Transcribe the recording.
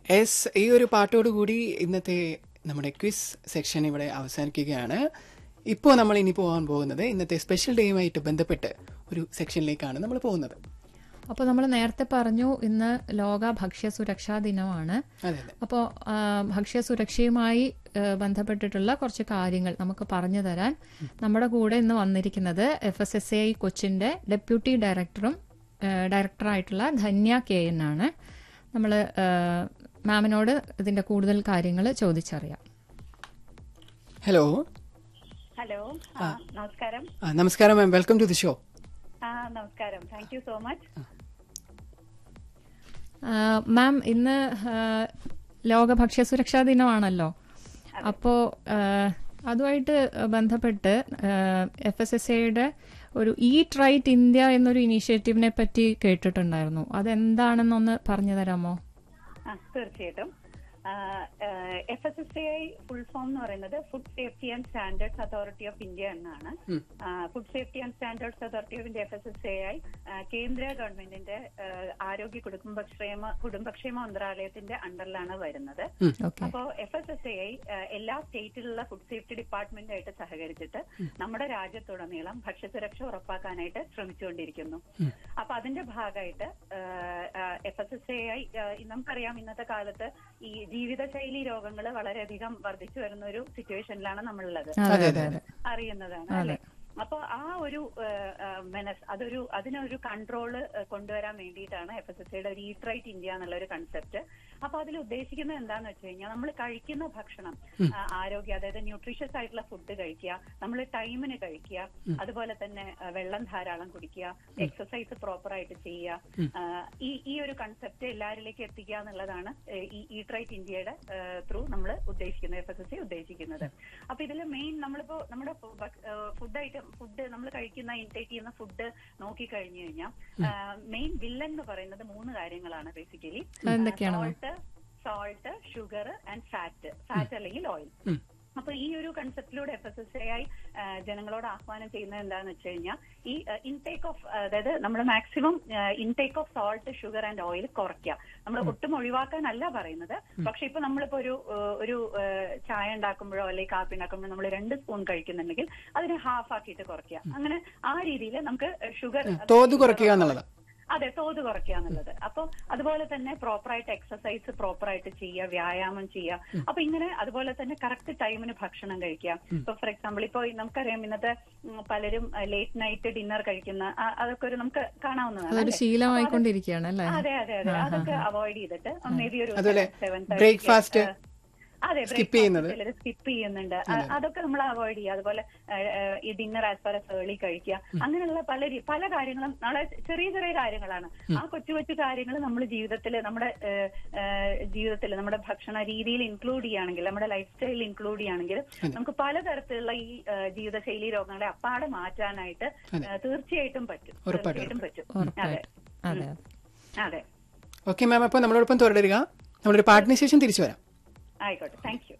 S ഈ ഒരു പാട്ടോടുകൂടി ഇന്നത്തെ നമ്മുടെ ക്വിസ് സെക്ഷൻ ഇവിടെ അവസാനിക്കുകയാണ് ഇപ്പോൾ നമ്മൾ ഇനി പോകാൻ പോകുന്നത് ഇന്നത്തെ സ്പെഷ്യൽ ഡേയുമായിട്ട് ബന്ധപ്പെട്ട് ഒരു സെക്ഷനിലേക്കാണ് നമ്മൾ പോകുന്നത് അപ്പോൾ നമ്മൾ നേരത്തെ പറഞ്ഞു ഇന്ന് ലോക ഭക്ഷ്യ സുരക്ഷാ ദിനമാണ് അതെ അതെ അപ്പോൾ ഭക്ഷ്യ സുരക്ഷയുമായി ആ, ബന്ധപ്പെട്ടിട്ടുള്ള കുറച്ച് കാര്യങ്ങൾ നമുക്ക് പറഞ്ഞു തരാൻ നമ്മുടെ കൂടെ ഇന്ന് വന്നിരിക്കുന്നത് എഫ് എസ് എസ് ഐ കൊച്ചിന്റെ ഡെപ്യൂട്ടി ഡയറക്ടറും ആ, ഡയറക്ടറായിട്ടുള്ള ധന്യ കെ എൻ ആണ് നമ്മൾ മാമിനോട് ഇതിന്റെ കൂടുതൽ കാര്യങ്ങൾ ചോദിച്ചറിയാം ഹലോ ഹലോ ആ, നമസ്കാരം ആ, നമസ്കാരം ma'am welcome to the show ആ നമസ്കാരം താങ്ക് യു സോ മച്ച് ആ, മാം ഇന്ന് ആ, ലോക ഭക്ഷ്യ സുരക്ഷാ ദിനമാണല്ലോ അപ്പോൾ അതുമായിട്ട് ബന്ധപ്പെട്ട് എഫ് എസ് എസ് എയുടെ ഒരു ഈറ്റ് റൈറ്റ് ഇന്ത്യ എന്നൊരു ഇനീഷ്യേറ്റീവിനെ പറ്റി കേട്ടിട്ടുണ്ടായിരുന്നു അതെന്താണെന്നൊന്ന് പറഞ്ഞു തരാമോ ആ തീർച്ചയായിട്ടും F S S I full form എന്ന് പറയുന്നത് food safety and standards authority of India എന്നാണ് food safety and standards authority of India F S S I കേന്ദ്ര ഗവൺമെന്റിന്റെ ആ, ആരോഗ്യ കുടുംബക്ഷേമ കുടുംബക്ഷേമ മന്ത്രാലയത്തിന്റെ അണ്ടറിലാണ് വരുന്നത് ഓക്കെ അപ്പോ എഫ് എസ് എസ് ഐ എല്ലാ സ്റ്റേറ്റിലുള്ള ഫുഡ് സേഫ്റ്റി ഡിപ്പാർട്ട്മെന്റുമായിട്ട് സഹകരിച്ചിട്ട് നമ്മുടെ രാജ്യത്തുടനീളം ഭക്ഷ്യസുരക്ഷ ഉറപ്പാക്കാനായിട്ട് ശ്രമിച്ചുകൊണ്ടിരിക്കുന്നു അപ്പൊ അതിന്റെ ഭാഗമായിട്ട് എഫ് എസ് എസ് ഐ നമുക്കറിയാം ഇന്നത്തെ കാലത്ത് ഈ ജീവിതശൈലി രോഗങ്ങൾ വളരെയധികം വർദ്ധിച്ചു വരുന്ന ഒരു സിറ്റുവേഷനിലാണ് നമ്മളുള്ളത് അതെ അതെ അതെ അറിയുന്നതാണ് അല്ലെ അപ്പൊ ആ ഒരു ഏഹ്, ഏഹ്, മെനസ് അതൊരു അതിനൊരു കൺട്രോള് കൊണ്ടുവരാൻ വേണ്ടിയിട്ടാണ് എഫ് എസ് എസ് സിയുടെ ഒരു ഈറ്റ് റൈറ്റ് ഇന്ത്യ എന്നുള്ള ഒരു കൺസെപ്റ്റ് അപ്പൊ അതിൽ ഉദ്ദേശിക്കുന്നത് എന്താന്ന് വെച്ച് കഴിഞ്ഞാൽ നമ്മൾ കഴിക്കുന്ന ഭക്ഷണം ആ, ആരോഗ്യ അതായത് ന്യൂട്രീഷ്യസ് ആയിട്ടുള്ള ഫുഡ് കഴിക്കുക നമ്മൾ ടൈമിന് കഴിക്കുക അതുപോലെ തന്നെ ആ, വെള്ളം ധാരാളം കുടിക്കുക എക്സസൈസ് പ്രോപ്പർ ആയിട്ട് ചെയ്യുക ആ, ഈ ഈ ഒരു കൺസെപ്റ്റ് എല്ലാവരിലേക്ക് എത്തിക്കുക എന്നുള്ളതാണ് ഏഹ്, ഈ ഈറ്റ് റൈറ്റ് ഇന്ത്യയുടെ ത്രൂ നമ്മൾ ഉദ്ദേശിക്കുന്നത് എഫ് എസ് എസ് സി ഉദ്ദേശിക്കുന്നത് അപ്പൊ ഇതിൽ മെയിൻ നമ്മളിപ്പോ നമ്മുടെ ഫുഡ് ഐറ്റം ഫുഡ് നമ്മൾ കഴിക്കുന്ന ഇൻടേക്ക് ചെയ്യുന്ന ഫുഡ് നോക്കി കഴിഞ്ഞു കഴിഞ്ഞാൽ മെയിൻ വില്ലൻ എന്ന് പറയുന്നത് മൂന്ന് കാര്യങ്ങളാണ് ബേസിക്കലി അതെന്തൊക്കെയാണ് ma'am? Salt salt sugar and fat fat അല്ലെങ്കിൽ ഓയിൽ അപ്പൊ ഈ ഒരു കൺസെപ്റ്റിലൂടെ എഫ് എസ് എസ് ഐ ജനങ്ങളോട് ആഹ്വാനം ചെയ്യുന്നത് എന്താന്ന് വെച്ച് കഴിഞ്ഞാൽ ഈ ഇൻടേക്ക് ഓഫ് അതായത് നമ്മൾ maximum intake of salt sugar and oil കുറയ്ക്കുക നമ്മൾ ഒട്ടും ഒഴിവാക്കാനല്ല പറയുന്നത് പക്ഷെ ഇപ്പൊ നമ്മളിപ്പോ ഒരു ഏഹ്, ഒരു ഏഹ്, ചായ ഉണ്ടാക്കുമ്പോഴോ അല്ലെങ്കിൽ കാപ്പി ഉണ്ടാക്കുമ്പോഴോ നമ്മൾ രണ്ട് സ്പൂൺ കഴിക്കുന്നുണ്ടെങ്കിൽ അതിനെ ഹാഫ് ആക്കിയിട്ട് കുറയ്ക്കുക അങ്ങനെ ആ രീതിയിൽ നമുക്ക് ഷുഗർ തോത് കുറയ്ക്കുക എന്നുള്ളതാണ് അതെ തോത് കുറയ്ക്കുക എന്നുള്ളത് അപ്പൊ അതുപോലെ തന്നെ പ്രോപ്പറായിട്ട് എക്സസൈസ് പ്രോപ്പറായിട്ട് ചെയ്യുക വ്യായാമം ചെയ്യുക അപ്പൊ ഇങ്ങനെ അതുപോലെ തന്നെ കറക്റ്റ് ടൈമിന് ഭക്ഷണം കഴിക്കുക ഇപ്പൊ ഫോർ എക്സാമ്പിൾ ഇപ്പൊ നമുക്കറിയാം ഇന്നത്തെ ഉം, പലരും ലേറ്റ് നൈറ്റ് ഡിന്നർ കഴിക്കുന്ന ആ- അതൊക്കെ ഒരു നമുക്ക് കാണാവുന്നതാണ് അതൊരു അല്ലേ? ശീലമായിക്കൊണ്ടിരിക്കുകയാണ് അല്ലേ അതെ അതെ അതെ അതൊക്കെ അവോയ്ഡ് ചെയ്തിട്ട് മേ ബി ഒരു അതുപോലെ സെവൻ breakfast അതെ skip ചെയ്യുന്നത്. ചിലർ സ്കിപ്പ് ചെയ്യുന്നുണ്ട് അ- അതൊക്കെ നമ്മൾ അവോയ്ഡ് ചെയ്യുക അതുപോലെ ഏഹ്, ഏഹ്, ഈ ഡിന്നർ ആസ് ഫാർ ഏർലി കഴിക്കുക അങ്ങനെയുള്ള പല രീ- പല കാര്യങ്ങളും നമ്മളെ ചെറിയ ചെറിയ കാര്യങ്ങളാണ് ആ കൊച്ചു കൊച്ചു കാര്യങ്ങൾ നമ്മൾ ജീവിതത്തിൽ നമ്മുടെ ജീവിതത്തിൽ നമ്മുടെ ഭക്ഷണ രീതിയിൽ ഇൻക്ലൂഡ് ചെയ്യുകയാണെങ്കിൽ നമ്മുടെ ലൈഫ് സ്റ്റൈലിൽ ഇൻക്ലൂഡ് ചെയ്യുകയാണെങ്കിൽ നമുക്ക് പലതരത്തിലുള്ള ഈ ഏഹ്, ജീവിതശൈലി രോഗങ്ങളെ അപ്പാടെ മാറ്റാനായിട്ട് ഏഹ്, തീർച്ചയായിട്ടും പറ്റും തീർച്ചയായിട്ടും പറ്റും അതെ ഉറപ്പായിട്ടും അതെ അതെ അതെ ഓക്കെ മാം അപ്പോൾ നമ്മളോടൊപ്പം തുടരുക നമ്മളൊരു പാട്ടിന് ശേഷം തിരിച്ചു വരാം ആയിക്കോട്ടെ താങ്ക് യു